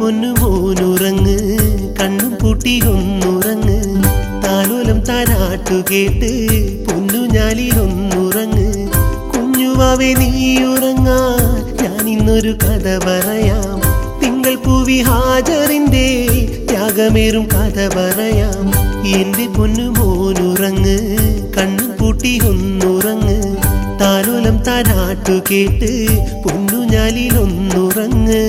പൊന്നു മോനുറങ്ങ് കണ്ണും പൂട്ടി ഒന്നുറങ്ങ് താലോലം താരാട്ടു കേട്ട് പൊന്നു ഞാലിലൊന്നുറങ്ങ് കുഞ്ഞുവാവെ നീ ഉറങ്ങാ ഞാൻ ഇന്നൊരു കഥ പറയാം തിങ്കൾ പൂവി ഹാജറിന്റെ ത്യാഗമേറും കഥ പറയാം എന്റെ പൊന്നു മോനുറങ്ങ് കണ്ണും പൂട്ടി ഒന്നുറങ്ങ് താലോലം താരാട്ടു കേട്ട് പൊന്നു ഞാലിലൊന്നുറങ്ങ്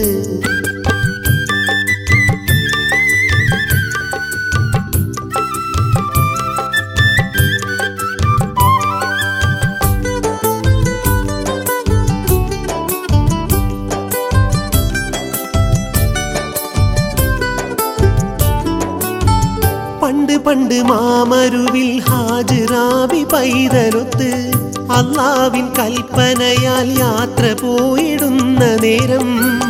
പണ്ട് പണ്ട് മാമരുവിൽ ഹാജിറാബി പൈതലൊത്ത് അള്ളാവിൻ കൽപ്പനയാൽ യാത്ര പോയിടുന്ന നേരം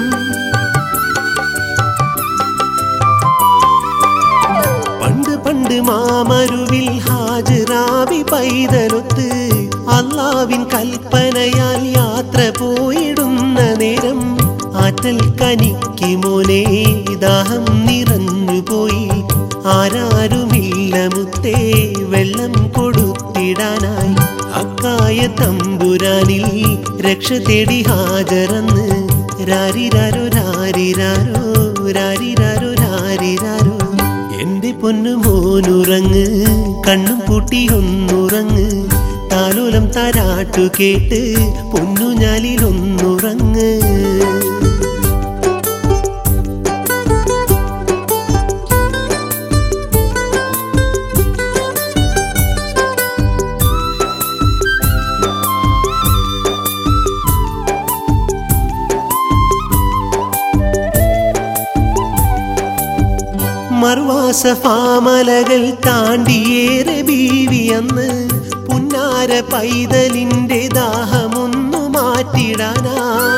പണ്ട് പണ്ട് മാമരുവിൽ ഹാജിറാബി പൈതലൊത്ത് അള്ളാവിൻ കൽപ്പനയാൽ യാത്ര പോയിടുന്ന നേരം ആറ്റൽ കനിക്ക് മോനെ ദാഹം നിറഞ്ഞു പോയി ആരാരുമില്ല മുത്തേ വെള്ളം കൊടുത്തിടാനായി അക്കായ തമ്പുരാനിൽ രക്ഷ തേടി ഹാജറന്ന് രാരിരാരോ രാരിരാരോ രാരിരാരോ രാരിരാരോ എന്റെ പൊന്നു മോനുറങ്ങ് കണ്ണും പൂട്ടി ഒന്നുറങ്ങ് താലോലം താരാട്ടു കേട്ട് പൊന്നു ഞാലിലൊന്നുറങ്ങ് മർവാസഫാമലകൾ താണ്ടിയേറെ ബീവി അന്ന് പുന്നാര പൈതലിന്റെ ദാഹമൊന്നു മാറ്റിടാനാ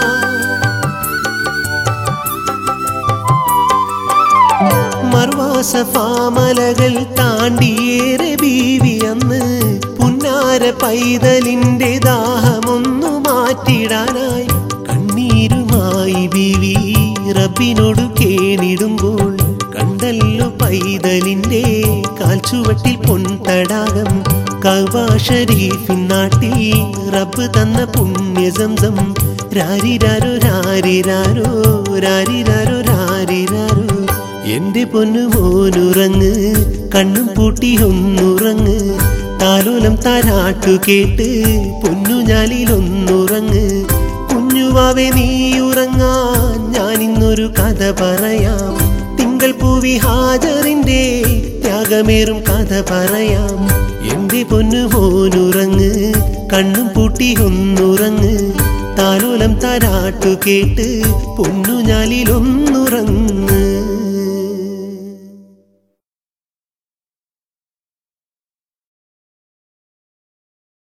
മർവാസഫാമലകൾ താണ്ടിയേറെ ബീവി അന്ന് പുന്നാര പൈതലിന്റെ ദാഹമൊന്നു മാറ്റിടാനായി കണ്ണീരുമായി ബീവി റബ്ബിനോട് കേണിടുമ്പോൾ കണ്ടല്ലോ പൈതലിന്റെ കാൽച്ചുവട്ടിൽ പൊൻതടാകം കൗബ ഷരീഫിൻ നാട്ടിൽ റബ്ബ് തന്ന പുണ്യ സംസം രാരിരാരോ രാരിരാരോ രാരിരാരോ രാരിരാരോ എന്റെ പൊന്നു മോനുറങ്ങ് കണ്ണും പൂട്ടി ഒന്നുറങ്ങ് താലോലം താരാട്ടു കേട്ട് പൊന്നു ഞാലിലൊന്നുറങ്ങ് കുഞ്ഞുവാവെ നീ ഉറങ്ങാൻ ഞാൻ ഇന്നൊരു കഥ പറയാം തിങ്കൾ പൂവി ഹാജറിന്റെ ത്യാഗമേറും കഥ പറയാം എന്റെ പൊന്നു മോനുറങ്ങ് കണ്ണും പൂട്ടി ഒന്നുറങ്ങ് താലോലം താരാട്ടു കേട്ട് പൊന്നു ഞാലിലൊന്നുറങ്ങ്